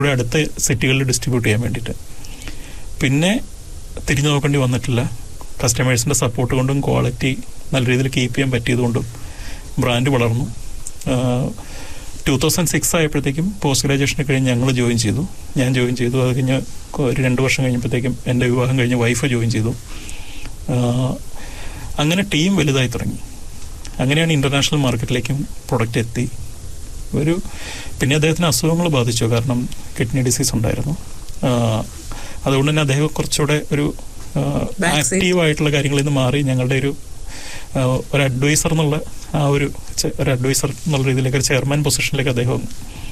ഇവിടെ അടുത്ത സിറ്റികളിൽ ഡിസ്ട്രിബ്യൂട്ട് ചെയ്യാൻ വേണ്ടിയിട്ട് പിന്നെ തിരിഞ്ഞു നോക്കേണ്ടി വന്നിട്ടില്ല കസ്റ്റമേഴ്സിൻ്റെ സപ്പോർട്ട് കൊണ്ടും ക്വാളിറ്റി നല്ല രീതിയിൽ കീപ്പ് ചെയ്യാൻ പറ്റിയതുകൊണ്ടും ബ്രാൻഡ് വളർന്നു ടൂ തൗസൻഡ് സിക്സ് ആയപ്പോഴത്തേക്കും പോസ്റ്റ് ഗ്രാജുവേഷൻ കഴിഞ്ഞ് ഞങ്ങൾ ജോയിൻ ചെയ്തു ഞാൻ ജോയിൻ ചെയ്തു അത് കഴിഞ്ഞ് ഒരു രണ്ട് വർഷം കഴിഞ്ഞപ്പോഴത്തേക്കും എൻ്റെ വിവാഹം കഴിഞ്ഞ് വൈഫ് ജോയിൻ ചെയ്തു ആ, അങ്ങനെ ടീം വലുതായി തുടങ്ങി അങ്ങനെയാണ് ഇൻ്റർനാഷണൽ മാർക്കറ്റിലേക്കും പ്രൊഡക്റ്റ് എത്തി ഒരു പിന്നെ അദ്ദേഹത്തിന് അസുഖങ്ങൾ ബാധിച്ചു കാരണം കിഡ്നി ഡിസീസ് ഉണ്ടായിരുന്നു ആ, അതുകൊണ്ട് തന്നെ അദ്ദേഹം കുറച്ചുകൂടെ ഒരു Back seat. ആക്റ്റീവ് ആയിട്ടുള്ള കാര്യങ്ങളിൽ നിന്ന് മാറി ഞങ്ങളുടെ ഒരു ആ, ഒരു അഡ്വൈസർ എന്നുള്ള ആ ഒരു ചെ- ഒരു അഡ്വൈസർ എന്നുള്ള രീതിയിലേക്ക് ഒരു ചെയർമാൻ പൊസിഷനിലേക്ക് അദ്ദേഹം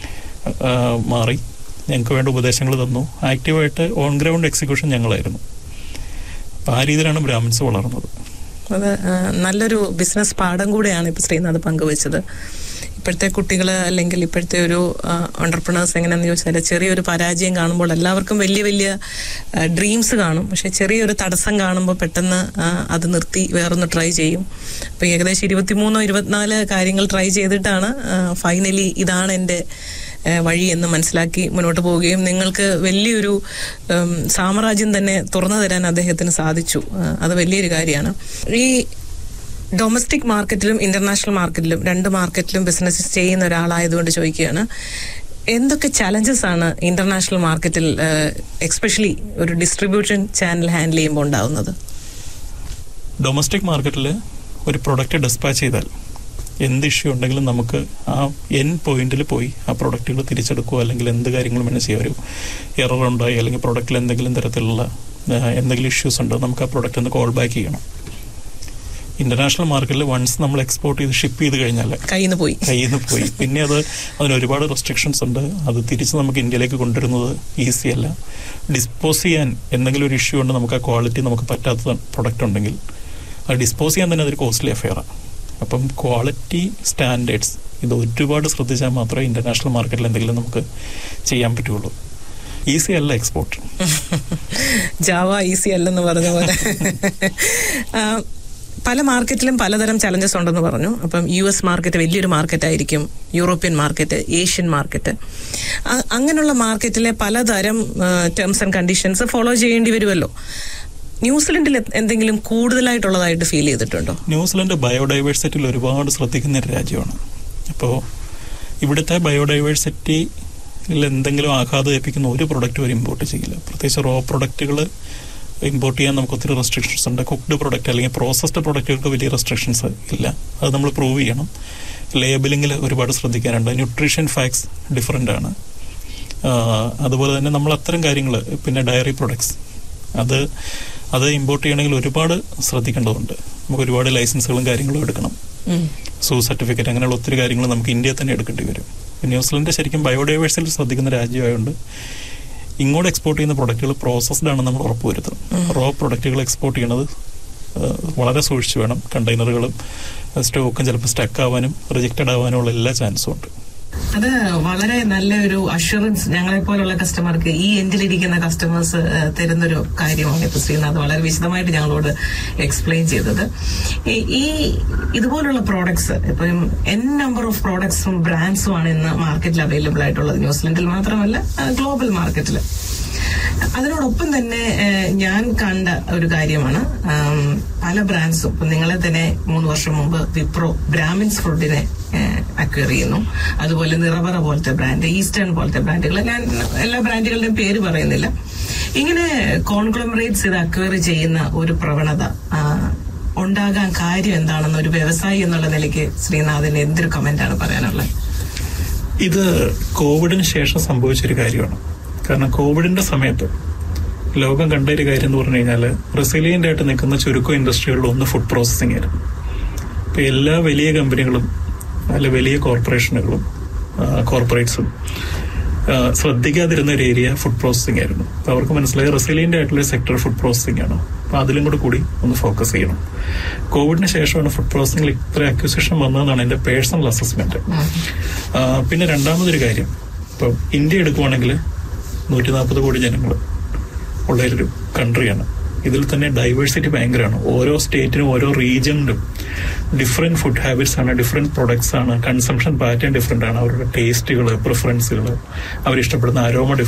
ആ, മാറി ഞങ്ങൾക്ക് വേണ്ട ഉപദേശങ്ങൾ തന്നു ആക്റ്റീവായിട്ട് ഓൺ ഗ്രൗണ്ട് എക്സിക്യൂഷൻ ഞങ്ങളായിരുന്നു അപ്പം ആ രീതിയിലാണ് ബ്രാഹ്മിൻസ് വളർന്നത് അത് ആ, നല്ലൊരു ബിസിനസ് പാഠം കൂടെയാണ് ഇപ്പൊ ശ്രീനാഥ് പങ്കുവച്ചത് ഇപ്പോഴത്തെ കുട്ടികൾ അല്ലെങ്കിൽ ഇപ്പോഴത്തെ ഒരു ഓണ്ടർപ്രണേഴ്സ് എങ്ങനെയാന്ന് ചോദിച്ചാൽ ചെറിയൊരു പരാജയം കാണുമ്പോൾ എല്ലാവർക്കും വലിയ വലിയ ഡ്രീംസ് കാണും പക്ഷെ ചെറിയൊരു തടസ്സം കാണുമ്പോൾ പെട്ടെന്ന് ആ, അത് നിർത്തി വേറൊന്ന് ട്രൈ ചെയ്യും അപ്പോൾ ഏകദേശം ഇരുപത്തിമൂന്നോ ഇരുപത്തിനാല് കാര്യങ്ങൾ ട്രൈ ചെയ്തിട്ടാണ് ഫൈനലി ഇതാണ് എൻ്റെ ഏഹ് വഴി എന്ന് മനസ്സിലാക്കി മുന്നോട്ട് പോവുകയും നിങ്ങൾക്ക് വലിയൊരു ഉം, സാമ്രാജ്യം തന്നെ തുറന്നു തരാൻ അദ്ദേഹത്തിന് സാധിച്ചു ഏഹ് അത് വലിയൊരു കാര്യമാണ് ഈ ഡൊമസ്റ്റിക് മാർക്കറ്റിലും ഇന്റർനാഷണൽ മാർക്കറ്റിലും രണ്ട് മാർക്കറ്റിലും ബിസിനസ് ചെയ്യുന്ന ഒരാളായതുകൊണ്ട് ചോദിക്കുകയാണ് എന്തൊക്കെ ചലഞ്ചസ് ആണ് ഇന്റർനാഷണൽ മാർക്കറ്റിൽ എക്സ്പെഷ്യലി ഒരു ഡിസ്ട്രിബ്യൂഷൻ ചാനൽ ഹാൻഡിൽ ചെയ്യുമ്പോൾ ഉണ്ടാവുന്നത് ഡൊമസ്റ്റിക് മാർക്കറ്റിൽ ഒരു പ്രൊഡക്റ്റ് ഡിസ്പാച്ച് ചെയ്താൽ എന്ത് ഇഷ്യൂ ഉണ്ടെങ്കിലും നമുക്ക് ആ എൻ പോയിന്റിൽ പോയി ആ പ്രൊഡക്റ്റുകൾ തിരിച്ചെടുക്കുക അല്ലെങ്കിൽ എന്ത് കാര്യങ്ങളും വേണം ചെയ്യാം ഒരു എറർ ഉണ്ടായി അല്ലെങ്കിൽ പ്രൊഡക്റ്റിൽ എന്തെങ്കിലും തരത്തിലുള്ള ആ, എന്തെങ്കിലും ഇഷ്യൂസ് ഉണ്ടോ നമുക്ക് ആ പ്രൊഡക്റ്റ് ഒന്ന് കോൾ ബാക്ക് ചെയ്യണം ഇന്റർനാഷണൽ മാർക്കറ്റിൽ വൺസ് നമ്മൾ എക്സ്പോർട്ട് ചെയ്ത് ഷിപ്പ് ചെയ്ത് കഴിഞ്ഞാൽ കയ്യിൽ നിന്ന് പോയി കയ്യിൽ നിന്ന് പോയി പിന്നെ അത് അതിന് ഒരുപാട് റെസ്ട്രിക്ഷൻസ് ഉണ്ട് അത് തിരിച്ച് നമുക്ക് ഇന്ത്യയിലേക്ക് കൊണ്ടുവരുന്നത് ഈസി അല്ല ഡിസ്പോസ് ചെയ്യാൻ എന്തെങ്കിലും ഒരു ഇഷ്യൂ ഉണ്ട് നമുക്ക് ആ ക്വാളിറ്റി നമുക്ക് പറ്റാത്ത പ്രൊഡക്റ്റ് ഉണ്ടെങ്കിൽ അത് ഡിസ്പോസ് ചെയ്യാൻ തന്നെ അതൊരു കോസ്റ്റ്ലി അഫെയറാണ് അപ്പം ക്വാളിറ്റി സ്റ്റാൻഡേർഡ്സ് ഇത് ഒരുപാട് ശ്രദ്ധിച്ചാൽ മാത്രമേ ഇന്റർനാഷണൽ മാർക്കറ്റിൽ എന്തെങ്കിലും നമുക്ക് ചെയ്യാൻ പറ്റുള്ളൂ ഈസി അല്ല എക്സ്പോർട്ട് ജാവ ഈസി അല്ലെന്ന് പറഞ്ഞ പോലെ ആ, പല മാർക്കറ്റിലും പലതരം ചലഞ്ചസ് ഉണ്ടെന്ന് പറഞ്ഞു അപ്പം യു എസ് മാർക്കറ്റ് വലിയൊരു മാർക്കറ്റ് ആയിരിക്കും യൂറോപ്യൻ മാർക്കറ്റ് ഏഷ്യൻ മാർക്കറ്റ് അ- അങ്ങനെയുള്ള മാർക്കറ്റിലെ പലതരം ടേംസ് ആൻഡ് കണ്ടീഷൻസ് ഫോളോ ചെയ്യേണ്ടി വരുമല്ലോ ന്യൂസിലൻഡിൽ എ- എന്തെങ്കിലും കൂടുതലായിട്ടുള്ളതായിട്ട് ഫീൽ ചെയ്തിട്ടുണ്ടോ ന്യൂസിലൻഡ് ബയോഡൈവേഴ്സിറ്റിയിൽ ഒരുപാട് ശ്രദ്ധിക്കുന്ന ഒരു രാജ്യമാണ് അപ്പോൾ ഇവിടുത്തെ ബയോഡൈവേഴ്സിറ്റിയിൽ എന്തെങ്കിലും ആഘാതം ഏൽപ്പിക്കുന്ന ഒരു പ്രൊഡക്റ്റ് വരെ ഇമ്പോർട്ട് ചെയ്യില്ല പ്രത്യേകിച്ച് റോ പ്രൊഡക്റ്റുകൾ ഇമ്പോർട്ട് ചെയ്യാൻ നമുക്ക് ഒത്തിരി റെസ്ട്രിക്ഷൻസ് ഉണ്ട് കുക്ക്ഡ് പ്രൊഡക്റ്റ് അല്ലെങ്കിൽ പ്രോസസ്ഡ് പ്രൊഡക്റ്റുകൾക്ക് വലിയ റെസ്ട്രിക്ഷൻസ് ഇല്ല അത് നമ്മൾ പ്രൂവ് ചെയ്യണം ലേബലിങ്ങിൽ ഒരുപാട് ശ്രദ്ധിക്കാനുണ്ട് ന്യൂട്രീഷൻ ഫാക്ട്സ് ഡിഫറെൻ്റ് ആണ് ആഹ് അതുപോലെ തന്നെ നമ്മൾ അത്തരം കാര്യങ്ങൾ പിന്നെ ഡയറി പ്രൊഡക്ട്സ് അത് അത് ഇമ്പോർട്ട് ചെയ്യണമെങ്കിൽ ഒരുപാട് ശ്രദ്ധിക്കേണ്ടതുണ്ട് നമുക്ക് ഒരുപാട് ലൈസൻസുകളും കാര്യങ്ങളും എടുക്കണം ഉം. സൂ സർട്ടിഫിക്കറ്റ് അങ്ങനെയുള്ള ഒത്തിരി കാര്യങ്ങൾ നമുക്ക് ഇന്ത്യയിൽ തന്നെ എടുക്കേണ്ടി വരും ന്യൂസിലൻഡ് ശരിക്കും ബയോഡൈവേഴ്സിറ്റി ശ്രദ്ധിക്കുന്ന രാജ്യമായതുകൊണ്ട് ഇങ്ങോട്ട് എക്സ്പോർട്ട് ചെയ്യുന്ന പ്രൊഡക്റ്റുകൾ പ്രോസസ്ഡ് ആണെന്ന് നമ്മൾ ഉറപ്പുവരുത്തണം റോ പ്രൊഡക്റ്റുകൾ എക്സ്പോർട്ട് ചെയ്യണത് ആ, വളരെ സൂക്ഷിച്ച് വേണം കണ്ടെയ്നറുകളും സ്റ്റോക്കും ചിലപ്പോൾ സ്റ്റക്ക് ആവാനും റിജക്റ്റഡ് ആവാനും ഉള്ള എല്ലാ ചാൻസും ഉണ്ട് അത് വളരെ നല്ലൊരു അഷുറൻസ് ഞങ്ങളെ പോലുള്ള കസ്റ്റമർക്ക് ഈ എൻഡിലിരിക്കുന്ന കസ്റ്റമേഴ്സ് തരുന്നൊരു കാര്യമാണ് ഇപ്പൊ ശ്രീനാഥ് വളരെ വിശദമായിട്ട് ഞങ്ങളോട് എക്സ്പ്ലെയിൻ ചെയ്തത് ഈ- ഈ ഇതുപോലുള്ള പ്രോഡക്ട്സ് ഇപ്പം എൻ നമ്പർ ഓഫ് പ്രോഡക്ട്സും ബ്രാൻഡ്സും ആണ് ഇന്ന് മാർക്കറ്റിൽ അവൈലബിൾ ആയിട്ടുള്ളത് ന്യൂസിലൻഡിൽ മാത്രമല്ല ഗ്ലോബൽ മാർക്കറ്റിൽ അതിനോടൊപ്പം തന്നെ ഏഹ്, ഞാൻ കണ്ട ഒരു കാര്യമാണ് ആം, പല ബ്രാൻഡ്സും ഇപ്പൊ നിങ്ങളെ തന്നെ മൂന്ന് വർഷം മുമ്പ് വിപ്രോ ബ്രാഹ്മിൻസ് ഫുഡിനെ അക്വയർ ചെയ്യുന്നു അതുപോലെ നിറവറ പോലത്തെ ബ്രാൻഡ് ഈസ്റ്റേൺ പോലത്തെ ബ്രാൻഡുകൾ ഞാൻ എല്ലാ ബ്രാൻഡുകളുടെയും പേര് പറയുന്നില്ല ഇങ്ങനെ കോൺഗ്ലോമറേറ്റ്സ് ഇത് അക്വയർ ചെയ്യുന്ന ഒരു പ്രവണത ആ, ഉണ്ടാകാൻ കാര്യം എന്താണെന്ന് ഒരു വ്യവസായി എന്നുള്ള നിലയ്ക്ക് ശ്രീനാഥിന് എന്തൊരു കമന്റാണ് പറയാനുള്ളത് ഇത് കോവിഡിന് ശേഷം സംഭവിച്ചൊരു കാര്യമാണ് കാരണം കോവിഡിന്റെ സമയത്ത് ലോകം കണ്ട ഒരു കാര്യം എന്ന് പറഞ്ഞു കഴിഞ്ഞാൽ റെസിലിയന്റ് ആയിട്ട് നിൽക്കുന്ന ചുരുക്കം ഇൻഡസ്ട്രികളിൽ ഒന്ന് ഫുഡ് പ്രോസസ്സിംഗ് ആയിരുന്നു ഇപ്പൊ എല്ലാ വലിയ കമ്പനികളും അല്ല വലിയ കോർപ്പറേഷനുകളും കോർപ്പറേറ്റ്സും ശ്രദ്ധിക്കാതിരുന്ന ഒരു ഏരിയ ഫുഡ് പ്രോസസ്സിംഗ് ആയിരുന്നു അപ്പൊ അവർക്ക് മനസ്സിലായി റെസിലിയന്റ് ആയിട്ടുള്ള സെക്ടർ ഫുഡ് പ്രോസസ്സിംഗ് ആണ് അപ്പൊ അതിലും കൂടെ കൂടി ഒന്ന് ഫോക്കസ് ചെയ്യണം കോവിഡിന് ശേഷമാണ് ഫുഡ് പ്രോസസ്സിംഗിൽ ഇത്ര അക്യൂസിഷൻ വന്നതെന്നാണ് എന്റെ പേഴ്സണൽ അസസ്മെന്റ് ആ, പിന്നെ രണ്ടാമതൊരു കാര്യം ഇപ്പം ഇന്ത്യ എടുക്കുവാണെങ്കിൽ നൂറ്റി നാൽപ്പത് കോടി ജനങ്ങൾ ഉള്ള ഒരു കൺട്രിയാണ് ഇതിൽ തന്നെ ഡൈവേഴ്സിറ്റി ഭയങ്കരമാണ് ഓരോ സ്റ്റേറ്റിനും ഓരോ റീജിയനിലും ഡിഫറെന്റ് ഫുഡ് ഹാബിറ്റ്സ് ആണ് ഡിഫറെന്റ് പ്രൊഡക്ട്സ് ആണ് കൺസംഷൻ പാറ്റേൺ ഡിഫറെന്റ് ആണ് അവരുടെ ടേസ്റ്റുകൾ പ്രിഫറൻസുകൾ അവർ ഇഷ്ടപ്പെടുന്ന അരോമ